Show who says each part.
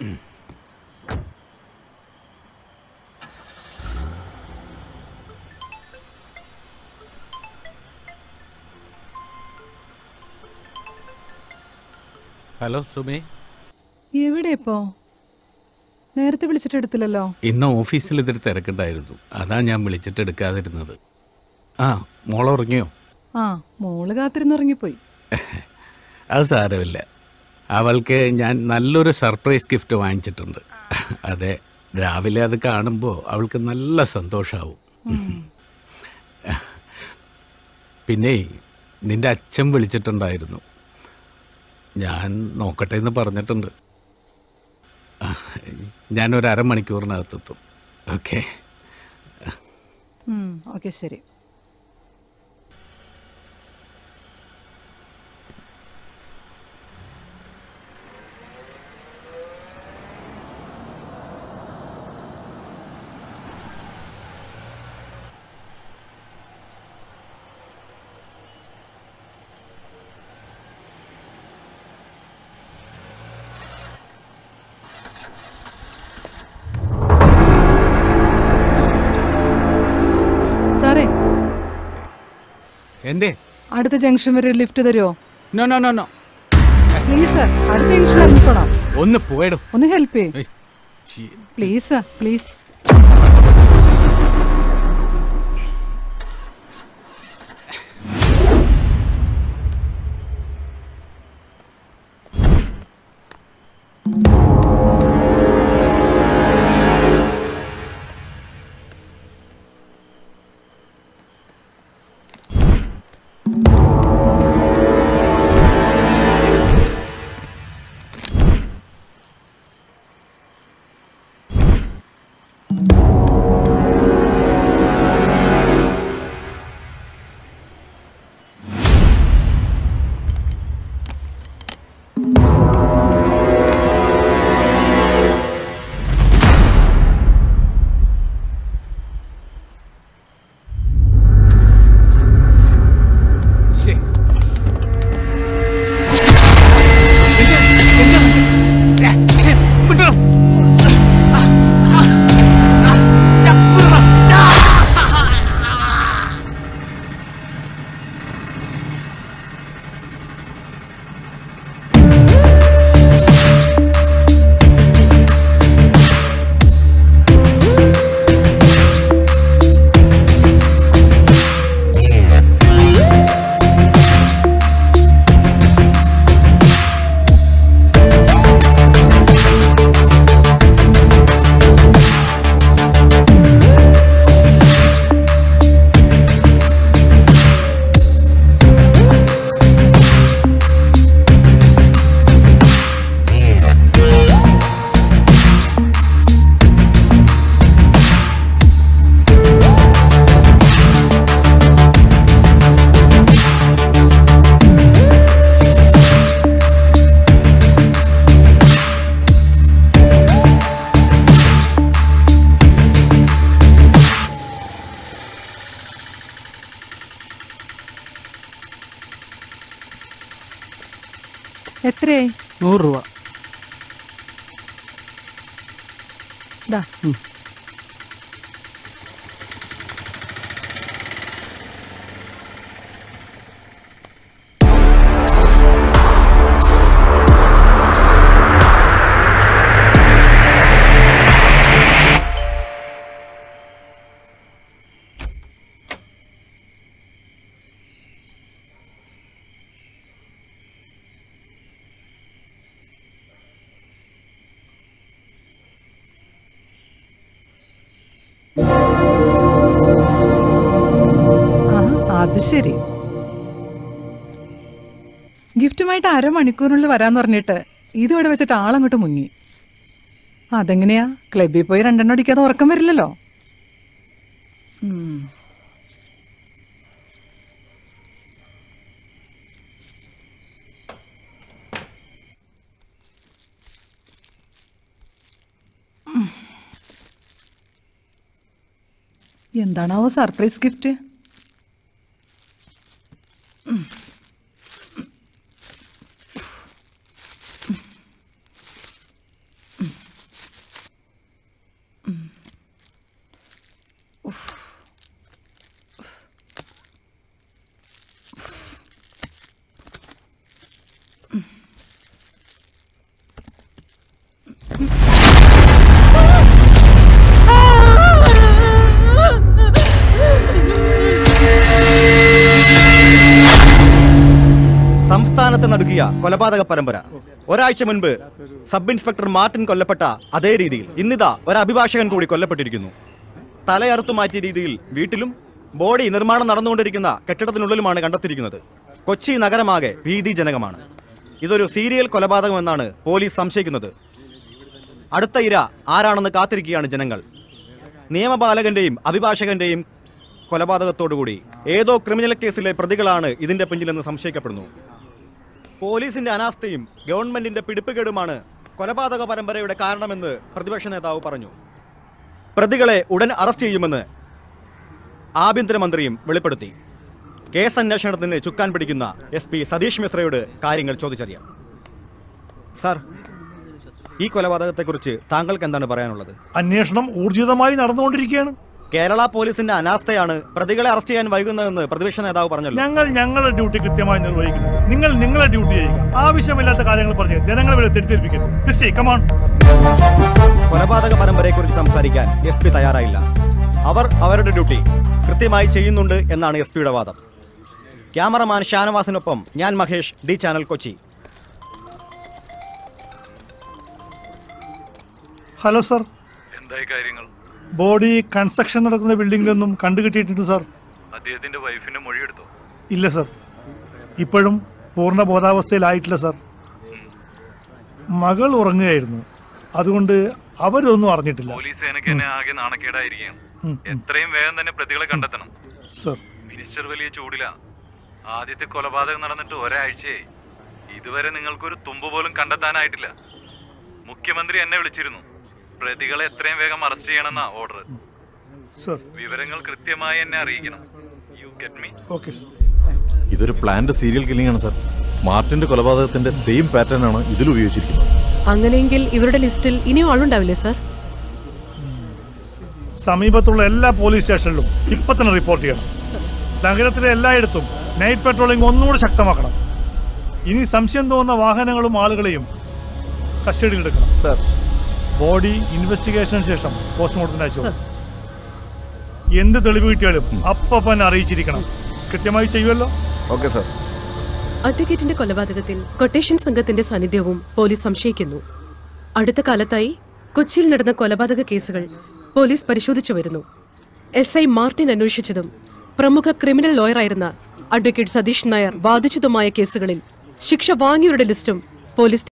Speaker 1: Hello സുമേ
Speaker 2: എവിടെ ഇപ്പോ നേരത്തെ വിളിച്ചിട്ട് എടുത്തില്ലല്ലോ
Speaker 1: ഇന്ന് ഓഫീസിൽ ഇതൊരു തിരക്കുണ്ടായിരുന്നു അതാ ഞാൻ വിളിച്ചിട്ട് എടുക്കാതിരുന്നത് ആ മോൾ ഉറങ്ങിയോ
Speaker 2: ആ മോള് കാത്തിരുന്നുറങ്ങിപ്പോയി
Speaker 1: അത് സാരമില്ല അവൾക്ക് ഞാൻ നല്ലൊരു സർപ്രൈസ് ഗിഫ്റ്റ് വാങ്ങിച്ചിട്ടുണ്ട് അതെ രാവിലെ അത് കാണുമ്പോൾ അവൾക്ക് നല്ല സന്തോഷമാവും പിന്നെ നിന്റെ അച്ഛൻ വിളിച്ചിട്ടുണ്ടായിരുന്നു ഞാൻ നോക്കട്ടെ എന്ന് പറഞ്ഞിട്ടുണ്ട് ആ, ഞാനൊരു അരമണിക്കൂറിനകത്തെത്തും ഓക്കെ
Speaker 2: ഓക്കെ ശരി സാറേ
Speaker 1: എന്തേ
Speaker 2: അടുത്ത ജംഗ്ഷൻ വരെ ഒരു ലിഫ്റ്റ് തരുമോ
Speaker 1: no no no no
Speaker 2: please sir അടുത്ത ജംഗ്ഷൻ ഇറങ്ങിക്കോളാം
Speaker 1: ഒന്ന് പോയിടും
Speaker 2: ഒന്ന് ഹെൽപ്പ് ചെയ്യ് പ്ലീസ് സർ പ്ലീസ് എത്രയായി
Speaker 3: നൂറ് രൂപ
Speaker 2: ദാ ആ, അത് ശരി ഗിഫ്റ്റുമായിട്ട് അരമണിക്കൂറിനുള്ളിൽ വരാന്ന് പറഞ്ഞിട്ട് ഇതിവിടെ വെച്ചിട്ട് ആളങ്ങോട്ട് മുങ്ങി അതെങ്ങനെയാ ക്ലബിൽ പോയി രണ്ടെണ്ണം അടിക്കാതെ ഉറക്കം വരില്ലല്ലോ ഉം. ഉം. എന്താണാവോ സർപ്രൈസ് ഗിഫ്റ്റ്
Speaker 3: കേരളത്തെ നടുക്കിയ കൊലപാതക പരമ്പര ഒരാഴ്ച മുൻപ് സബ് ഇൻസ്പെക്ടർ മാർട്ടിൻ കൊല്ലപ്പെട്ട അതേ രീതിയിൽ ഇന്നിതാ ഒരു അഭിഭാഷകൻ കൂടി കൊല്ലപ്പെട്ടിരിക്കുന്നു തലയറുത്തു മാറ്റിയ രീതിയിൽ വീട്ടിലും ബോഡി നിർമ്മാണം നടന്നുകൊണ്ടിരിക്കുന്ന കെട്ടിടത്തിനുള്ളിലുമാണ് കണ്ടെത്തിയിരിക്കുന്നത് കൊച്ചി നഗരമാകെ ഭീതിജനകമാണ് ഇതൊരു സീരിയൽ കൊലപാതകമെന്നാണ് പോലീസ് സംശയിക്കുന്നത് അടുത്ത ഇര ആരാണെന്ന് കാത്തിരിക്കുകയാണ് ജനങ്ങൾ നിയമപാലകന്റെയും അഭിഭാഷകന്റെയും കൊലപാതകത്തോടുകൂടി ഏതോ ക്രിമിനൽ കേസിലെ പ്രതികളാണ് ഇതിന്റെ പിന്നിലെന്ന് സംശയിക്കപ്പെടുന്നു പോലീസിന്റെ അനാസ്ഥയും ഗവൺമെന്റിന്റെ പിടിപ്പുകേടുമാണ് കൊലപാതക പരമ്പരയുടെ കാരണമെന്ന് പ്രതിപക്ഷ നേതാവ് പറഞ്ഞു പ്രതികളെ ഉടൻ അറസ്റ്റ് ചെയ്യുമെന്ന് ആഭ്യന്തരമന്ത്രിയും വെളിപ്പെടുത്തി കേസ് അന്വേഷണത്തിന് ചുക്കാൻ പിടിക്കുന്ന എസ് പി സതീഷ് മിശ്രയോട് കാര്യങ്ങൾ ചോദിച്ചറിയാം സാർ ഈ കൊലപാതകത്തെക്കുറിച്ച് താങ്കൾക്ക് എന്താണ് പറയാനുള്ളത്
Speaker 4: അന്വേഷണം ഊർജിതമായി നടന്നുകൊണ്ടിരിക്കുകയാണ്
Speaker 3: കേരള പോലീസിന്റെ അനാസ്ഥയാണ് പ്രതികളെ അറസ്റ്റ് ചെയ്യാൻ വൈകുന്നതെന്ന് പ്രതിപക്ഷ നേതാവ് പറഞ്ഞല്ലോ
Speaker 4: ഞങ്ങൾ ഞങ്ങളുടെ ഡ്യൂട്ടി കൃത്യമായി നിർവഹിക്കുന്നു നിങ്ങൾ നിങ്ങളുടെ ഡ്യൂട്ടി ചെയ്യുക ആവശ്യമില്ലാത്ത കാര്യങ്ങൾ പറഞ്ഞ് ജനങ്ങളെ വരെ തെറ്റിദ്ധരിപ്പിക്കരുത് ക്രിസ്റ്റി കമാൺ
Speaker 3: കൊലപാതക പരമ്പരയെക്കുറിച്ച് സംസാരിക്കാൻ എസ് പി തയ്യാറായില്ല അവർ അവരുടെ ഡ്യൂട്ടി കൃത്യമായി ചെയ്യുന്നുണ്ട് എന്നാണ് എസ് പിയുടെ വാദം ക്യാമറമാൻ ഷാനവാസിനൊപ്പം ഞാൻ Mahesh D channel Kochi
Speaker 4: hello sir
Speaker 5: എന്തായി കാര്യങ്ങൾ
Speaker 4: ബോഡി കൺസ്ട്രക്ഷൻ നടക്കുന്ന ബിൽഡിംഗിൽ നിന്നും കണ്ടുകിട്ടിയിട്ടുണ്ട് സാർ
Speaker 5: അദ്ദേഹത്തിന്റെ വൈഫിന്റെ മൊഴിയെടുത്തോ
Speaker 4: ഇല്ല സർ ഇപ്പോഴും പൂർണ്ണ ബോധാവസ്ഥയിലായിട്ടില്ല സർ മകൾ ഉറങ്ങുകയായിരുന്നു അതുകൊണ്ട് അവരൊന്നും അറിഞ്ഞിട്ടില്ല
Speaker 5: പോലീസ് സേനയ്ക്ക് തന്നെ ആകെ നാണക്കേടായിരിക്കുകയാണ്
Speaker 4: ഉം, ഉം.
Speaker 5: എത്രയും വേഗം തന്നെ പ്രതികളെ കണ്ടെത്തണം
Speaker 4: സർ
Speaker 5: മിനിസ്റ്റർ വലിയ ചൂടില ആദ്യത്തെ കൊലപാതകം നടന്നിട്ട് ഒരാഴ്ചയായി ഇതുവരെ നിങ്ങൾക്കൊരു തുമ്പ് പോലും കണ്ടെത്താനായിട്ടില്ല മുഖ്യമന്ത്രി എന്നെ വിളിച്ചിരുന്നു പ്രതികളെ എത്രയും വേഗം അറസ്റ്റ് ചെയ്യണമെന്നാ ഓർഡർ
Speaker 4: സർ
Speaker 5: വിവരങ്ങൾ കൃത്യമായി എന്നെ അറിയിക്കണം you get me
Speaker 4: okay sir
Speaker 6: ഇതൊരു പ്ലാന്റ് സീരിയൽ കില്ലിംഗ് ആണ് സാർ മാർട്ടിന്റെ കൊലപാതകത്തിന്റെ സെയിം പാറ്റേൺ ആണ് ഇതിൽ ഉപയോഗിച്ചിരിക്കുന്നത്
Speaker 7: അങ്ങനെയെങ്കിൽ ഇവരുടെ ലിസ്റ്റിൽ ഇനിയും ആളുണ്ടാവില്ലേ സാർ
Speaker 4: സമീപത്തുള്ള എല്ലാ പോലീസ് സ്റ്റേഷനിലും ഇപ്പൊ തന്നെ റിപ്പോർട്ട് ചെയ്യണം നഗരത്തിലെ എല്ലായിടത്തും നൈറ്റ് പെട്രോളിംഗ് ഒന്നുകൂടി ശക്തമാക്കണം ഇനി സംശയം തോന്നുന്ന വാഹനങ്ങളും ആളുകളെയും കസ്റ്റഡിയിലെടുക്കണം
Speaker 6: സാർ
Speaker 4: ബോഡി ഇൻവെസ്റ്റിഗേഷന് ശേഷം പോസ്റ്റ്മോർട്ടത്തിന് അയച്ചു എന്ത് തെളിവ് കിട്ടിയാലും അപ്പം തന്നെ അറിയിച്ചിരിക്കണം കൃത്യമായി ചെയ്യുമല്ലോ
Speaker 6: ഓക്കെ സാർ
Speaker 7: അഡ്വക്കേറ്റിന്റെ കൊലപാതകത്തിൽ കൊട്ടേഷൻ സംഘത്തിന്റെ സാന്നിധ്യവും പോലീസ് സംശയിക്കുന്നു അടുത്ത കാലത്തായി കൊച്ചിയിൽ നടന്ന കൊലപാതക കേസുകൾ പോലീസ് പരിശോധിച്ചു വരുന്നു എസ് ഐ മാർട്ടിൻ അന്വേഷിച്ചതും പ്രമുഖ ക്രിമിനൽ ലോയറായിരുന്ന അഡ്വക്കേറ്റ് സതീഷ് നായർ വാദിച്ചതുമായ കേസുകളിൽ ശിക്ഷ വാങ്ങിയവരുടെ ലിസ്റ്റും പോലീസ്